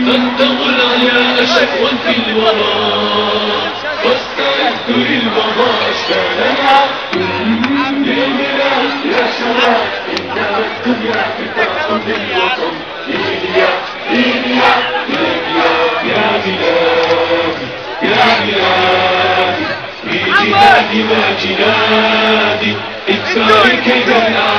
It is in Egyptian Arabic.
أنت العياء شكوى في الوراء واستعدت للبضاء اشكالنا للميلاد يا شباب إنما الدنيا بتاخذ الوطن ليبيا ليبيا ليبيا يا بلادي يا بلادي في جهادي وجهادي ادفعي كيد العالم